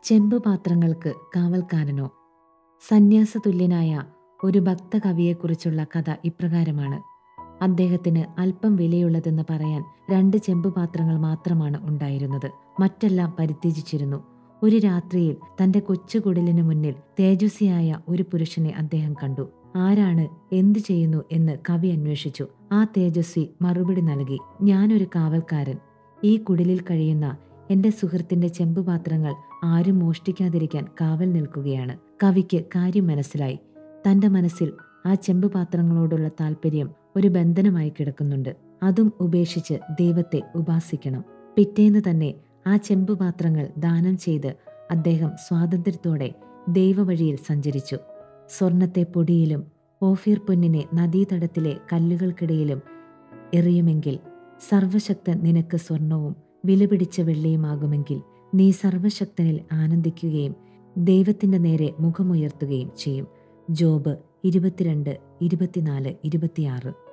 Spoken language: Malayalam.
ചെമ്പ് പാത്രങ്ങൾക്ക് കാവൽക്കാരനോ സന്യാസതുല്യനായ ഒരു ഭക്തകവിയെക്കുറിച്ചുള്ള കഥ ഇപ്രകാരമാണ് അദ്ദേഹത്തിന് അല്പം വിലയുള്ളതെന്ന് പറയാൻ രണ്ട് ചെമ്പ് പാത്രങ്ങൾ മാത്രമാണ് ഉണ്ടായിരുന്നത് മറ്റെല്ലാം പരിത്യജിച്ചിരുന്നു ഒരു രാത്രിയിൽ തന്റെ കൊച്ചുകുടിലിനു മുന്നിൽ തേജസ്വിയായ ഒരു പുരുഷനെ അദ്ദേഹം കണ്ടു ആരാണ് എന്തു ചെയ്യുന്നു എന്ന് കവി അന്വേഷിച്ചു ആ തേജസ്വി മറുപടി നൽകി ഞാനൊരു കാവൽക്കാരൻ ഈ കുടിലിൽ കഴിയുന്ന എന്റെ സുഹൃത്തിന്റെ ചെമ്പുപാത്രങ്ങൾ ആരും മോഷ്ടിക്കാതിരിക്കാൻ കാവൽ നിൽക്കുകയാണ് കവിക്ക് കാര്യം മനസ്സിലായി തന്റെ മനസ്സിൽ ആ ചെമ്പുപാത്രങ്ങളോടുള്ള താല്പര്യം ഒരു ബന്ധനമായി കിടക്കുന്നുണ്ട് അതും ഉപേക്ഷിച്ച് ദൈവത്തെ ഉപാസിക്കണം പിറ്റേന്ന് തന്നെ ആ ചെമ്പുപാത്രങ്ങൾ ദാനം ചെയ്ത് അദ്ദേഹം സ്വാതന്ത്ര്യത്തോടെ ദൈവവഴിയിൽ സഞ്ചരിച്ചു സ്വർണത്തെ പൊടിയിലും ഓഫീർ പൊന്നിനെ നദീതടത്തിലെ കല്ലുകൾക്കിടയിലും എറിയുമെങ്കിൽ സർവശക്തൻ നിനക്ക് സ്വർണവും വിലപിടിച്ച വെള്ളിയുമാകുമെങ്കിൽ നീ സർവശക്തനിൽ ആനന്ദിക്കുകയും ദൈവത്തിന്റെ നേരെ മുഖമുയർത്തുകയും ചെയ്യും ജോബ് ഇരുപത്തിരണ്ട് ഇരുപത്തിനാല് ഇരുപത്തിയാറ്